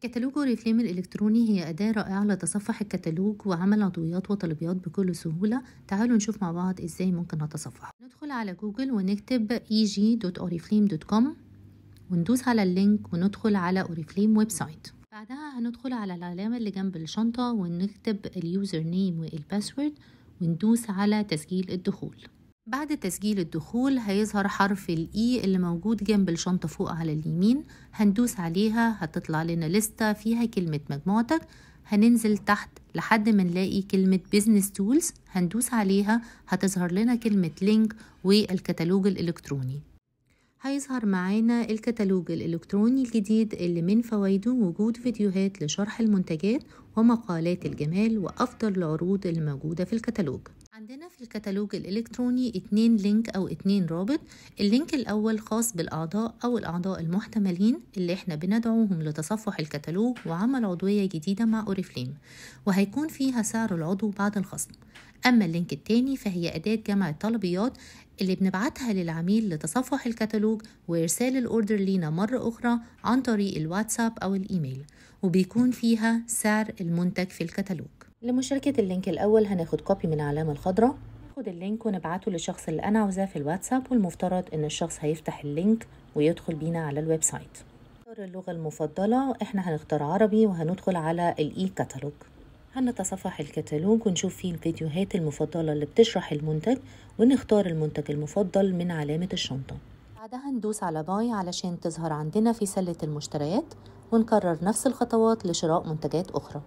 كتالوج أوريفليم الإلكتروني هي أداة رائعة لتصفح الكتالوج وعمل عضويات وطلبيات بكل سهولة تعالوا نشوف مع بعض إزاي ممكن نتصفح ندخل على جوجل ونكتب eg.oriflame.com وندوس على اللينك وندخل على أوريفليم ويب سايت بعدها هندخل على العلامة اللي جنب الشنطة ونكتب اليوزر نيم والباسورد وندوس على تسجيل الدخول بعد تسجيل الدخول هيظهر حرف الإي اللي موجود جنب الشنطة فوق على اليمين هندوس عليها هتطلع لنا لستة فيها كلمة مجموعتك هننزل تحت لحد ما نلاقي كلمة بيزنس تولز هندوس عليها هتظهر لنا كلمة لينك والكتالوج الإلكتروني هيظهر معانا الكتالوج الإلكتروني الجديد اللي من فوائده وجود فيديوهات لشرح المنتجات ومقالات الجمال وأفضل العروض اللي موجودة في الكتالوج عندنا في الكتالوج الإلكتروني اتنين لينك أو اتنين رابط اللينك الأول خاص بالأعضاء أو الأعضاء المحتملين اللي احنا بندعوهم لتصفح الكتالوج وعمل عضوية جديدة مع أوريفليم وهيكون فيها سعر العضو بعد الخصم أما اللينك التاني فهي أداة جمع الطلبيات اللي بنبعتها للعميل لتصفح الكتالوج وإرسال الأوردر لينا مرة أخرى عن طريق الواتساب أو الإيميل وبيكون فيها سعر المنتج في الكتالوج لمشاركة اللينك الأول هناخد كوبي من العلامة الخضراء ناخد اللينك ونبعته للشخص اللي أنا عاوزاه في الواتساب والمفترض إن الشخص هيفتح اللينك ويدخل بينا على الويب سايت نختار اللغة المفضلة إحنا هنختار عربي وهندخل على الإي كتالوج هنتصفح الكتالوج ونشوف فيه الفيديوهات المفضلة اللي بتشرح المنتج ونختار المنتج المفضل من علامة الشنطة بعدها ندوس على باي علشان تظهر عندنا في سلة المشتريات ونكرر نفس الخطوات لشراء منتجات أخرى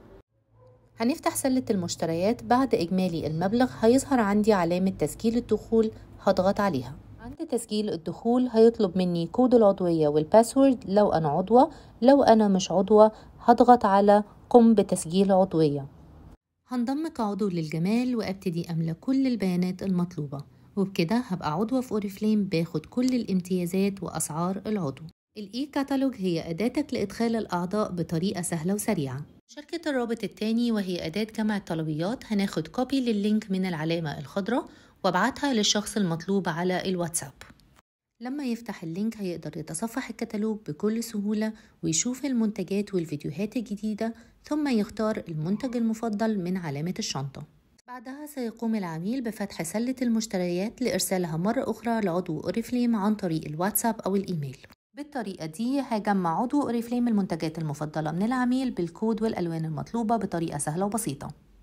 هنفتح سلة المشتريات بعد إجمالي المبلغ هيظهر عندي علامة تسجيل الدخول هضغط عليها عند تسجيل الدخول هيطلب مني كود العضوية والباسورد لو أنا عضوة لو أنا مش عضوة هضغط على قم بتسجيل عضوية هنضم كعضو للجمال وابتدي أملى كل البيانات المطلوبة وبكده هبقى عضوة في أوريفليم باخد كل الامتيازات وأسعار العضو الإي كاتالوج هي أداتك لإدخال الأعضاء بطريقة سهلة وسريعة شركة الرابط التاني وهي أداة جمع الطلبيات هناخد كوبي لللينك من العلامة الخضراء وابعتها للشخص المطلوب على الواتساب لما يفتح اللينك هيقدر يتصفح الكتالوج بكل سهولة ويشوف المنتجات والفيديوهات الجديدة ثم يختار المنتج المفضل من علامة الشنطة بعدها سيقوم العميل بفتح سلة المشتريات لإرسالها مرة أخرى لعضو أوريفليم عن طريق الواتساب أو الإيميل بالطريقة دي هيجمع عضو أوريفليم المنتجات المفضلة من العميل بالكود والألوان المطلوبة بطريقة سهلة وبسيطة